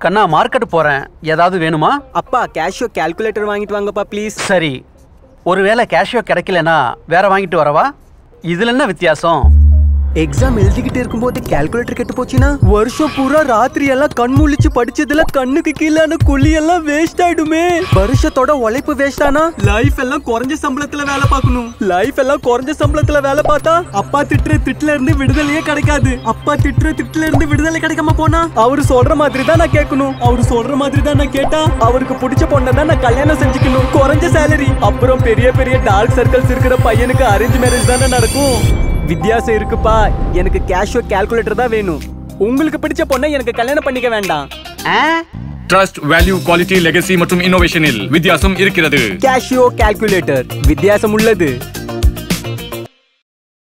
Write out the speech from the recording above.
கண்ணா market போறேன் ஏதாவது வேணுமா அப்பா கேஷியோ கால்குலேட்டர் வாங்கிட்டு வாங்கப்பா ப்ளீஸ் சரி ஒருவேளை கேஷியோ கிடைக்கலனா வேற வாங்கிட்டு வரவா இதுல என்ன வித்தியாசம் எக்ஸாம் எழுதிக்கிட்டு இருக்கும்போது கால்குலேட்டர் கெட்டு போச்சுன்னா வருஷம் பூரா ராத்திரி எல்லாம் கண் முழிச்சு படிச்சதுல கண்ணுக்கு கீழான குழி எல்லாம் வேஸ்ட் ஆயிடுமே வருஷத்தோட உழைப்பு வேஸ்ட் ஆனா லைஃப் எல்லாம் குறைஞ்ச சம்பளத்துல வேலை பார்க்கணும் லைஃப் எல்லாம் குறைஞ்ச சம்பளத்துல வேலை பார்த்தா அப்பா திட்டுற திட்டுல இருந்து விடுதலையே கிடைக்காது அப்பா திட்டுற திட்டுல இருந்து விடுதலை கிடைக்காம போனா அவரு சொல்ற மாதிரி தான் நான் கேட்கணும் அவரு சொல்ற மாதிரி தான் நான் கேட்டா அவருக்கு பிடிச்ச பொண்ணை தான் நான் கல்யாணம் செஞ்சுக்கணும் குறைஞ்ச சேலரி அப்புறம் பெரிய பெரிய டார்க் சர்க்கிள்ஸ் இருக்கிற பையனுக்கு அரேஞ்ச் மேரேஜ் தானே நடக்கும் வித்தியாசம் இருக்குப்பா எனக்கு கேஷுவ கால்குலேட்டர் தான் வேணும் உங்களுக்கு பிடிச்ச பொண்ணை எனக்கு கல்யாணம் பண்ணிக்க வேண்டாம் ட்ரஸ்ட் வேல்யூ குவாலிட்டி லெகசி மற்றும் இன்னோவேஷனில் வித்தியாசம் இருக்கிறது கேஷியோ கால்குலேட்டர் வித்தியாசம் உள்ளது